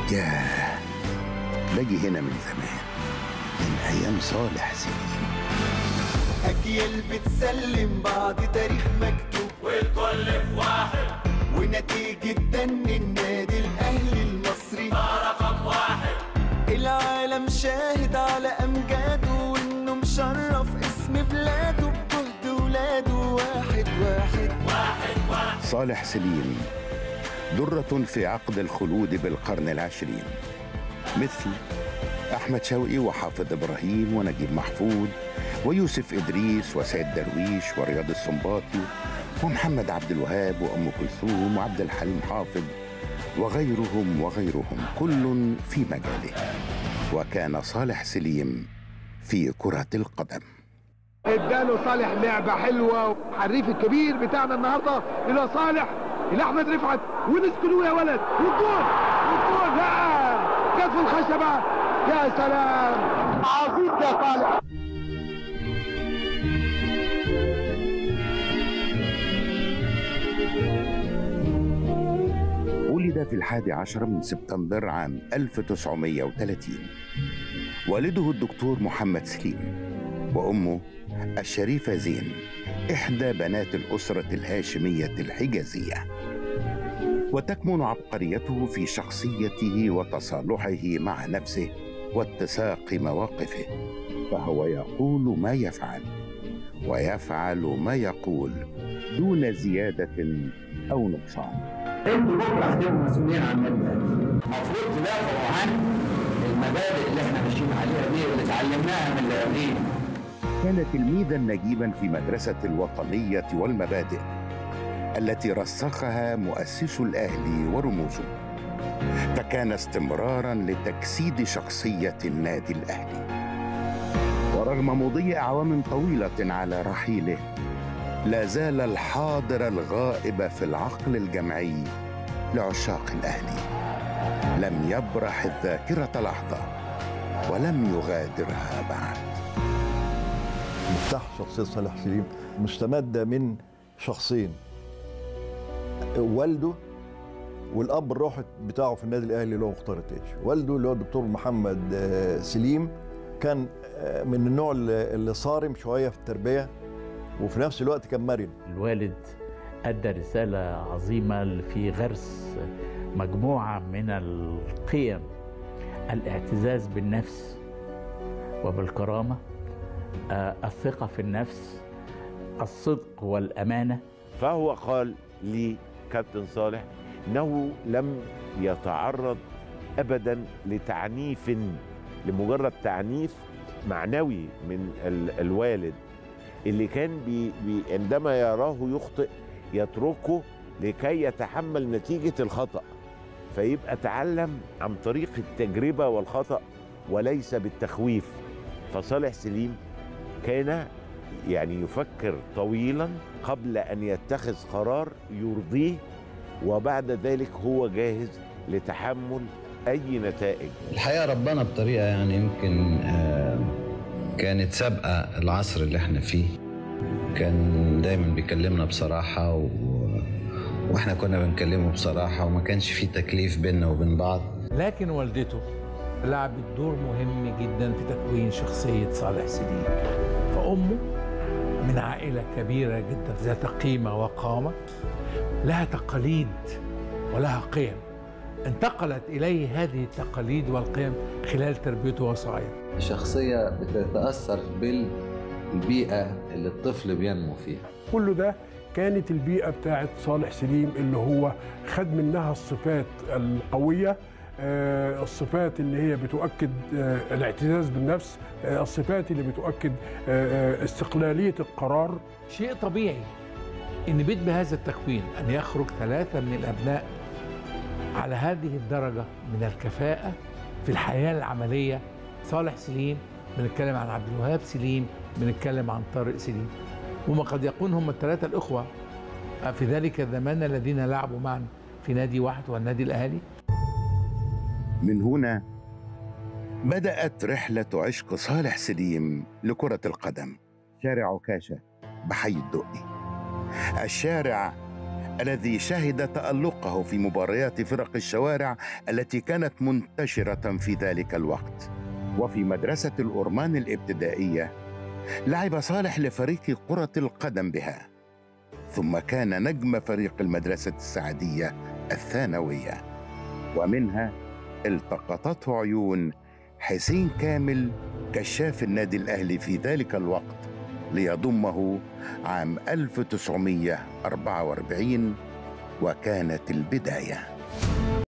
ياه باجي هنا من زمان من أيام صالح سليم أجيال بتسلم بعض تاريخ مكتوب والكل في واحد ونتيجة دن النادي الأهلي المصري رقم واحد العالم شاهد على أمجاده وإنه مشرف اسم بلاده بجهد ولاده واحد واحد واحد واحد صالح سليم درة في عقد الخلود بالقرن العشرين مثل أحمد شوقي وحافظ إبراهيم ونجيب محفوظ ويوسف إدريس وسيد درويش ورياض السنباطي ومحمد عبد الوهاب وأم كلثوم وعبد الحليم حافظ وغيرهم وغيرهم كل في مجاله وكان صالح سليم في كرة القدم اداله صالح لعبه حلوه حريف الكبير بتاعنا النهارده الى صالح الى احمد رفعت ونسكنوا يا ولد والجول والجول لا جت في الخشبه يا سلام عظيم يا صالح ولد في الحادي عشر من سبتمبر عام 1930 والده الدكتور محمد سليم وأمه الشريفة زين إحدى بنات الأسرة الهاشمية الحجازية وتكمن عبقريته في شخصيته وتصالحه مع نفسه واتساق مواقفه فهو يقول ما يفعل ويفعل ما يقول دون زيادة أو نقصان انتوا بكره هتبقوا مسؤولين عن النادي الاهلي. المفروض تدافعوا عن المبادئ اللي احنا ماشيين عليها دي واللي اتعلمناها من اللي قبلينا. كان تلميذا نجيبا في مدرسة الوطنية والمبادئ التي رسخها مؤسس الأهلي ورموزه فكان استمرارا لتجسيد شخصية النادي الأهلي ورغم مضي أعوام طويلة على رحيله لا زال الحاضر الغائب في العقل الجمعي لعشاق الأهلي لم يبرح الذاكرة لحظة ولم يغادرها بعد مفتاح شخصية صالح سليم مستمدة من شخصين والده والاب الروحي بتاعه في النادي الاهلي اللي هو مختار التاج والده اللي هو الدكتور محمد آه، سليم كان آه، من النوع اللي اللي صارم شويه في التربيه وفي نفس الوقت كان مرن الوالد أدى رسالة عظيمة في غرس مجموعة من القيم الاعتزاز بالنفس وبالكرامة آه، الثقة في النفس الصدق والأمانة فهو قال لي كابتن صالح انه لم يتعرض ابدا لتعنيف لمجرد تعنيف معنوي من ال- الوالد اللي كان بي بي عندما يراه يخطئ يتركه لكي يتحمل نتيجه الخطا فيبقى تعلم عن طريق التجربه والخطا وليس بالتخويف فصالح سليم كان يعني يفكر طويلا قبل ان يتخذ قرار يرضيه وبعد ذلك هو جاهز لتحمل اي نتائج الحقيقه ربنا بطريقه يعني يمكن آه، كانت سابقه العصر اللي احنا فيه كان دايما بيكلمنا بصراحه و... واحنا كنا بنكلمه بصراحه وما كانش في تكليف بيننا وبين بعض لكن والدته لعبت دور مهم جدا في تكوين شخصية صالح سليم فأمه من عائلة كبيرة جدا ذات قيمة وقامة لها تقاليد ولها قيم انتقلت إليه هذه التقاليد والقيم خلال تربيته وصغيره شخصية بتتأثر بالبيئة اللي الطفل بينمو فيها كل ده كانت البيئة بتاعت صالح سليم اللي هو خد منها الصفات القوية آه، الصفات اللي هي بتؤكد آه، الاعتزاز بالنفس آه، الصفات اللي بتؤكد آه، آه، استقلالية القرار شيء طبيعي ان بيت بهذا التكوين ان يخرج ثلاثه من الابناء على هذه الدرجه من الكفاءه في الحياه العمليه صالح سليم بنتكلم عن عبد الوهاب سليم بنتكلم عن طارق سليم وما قد يكون هم الثلاثه الاخوه في ذلك الزمان الذين لعبوا معا في نادي واحد والنادي الاهلي من هنا بدأت رحلة عشق صالح سليم لكرة القدم شارع عكاشة بحي الدقي الشارع الذي شهد تألقه في مباريات فرق الشوارع التي كانت منتشرة في ذلك الوقت وفي مدرسة الأورمان الابتدائية لعب صالح لفريق كرة القدم بها ثم كان نجم فريق المدرسة السعدية الثانوية ومنها التقطته عيون حسين كامل كشاف النادي الأهلي في ذلك الوقت ليضمه عام 1944 وكانت البدايه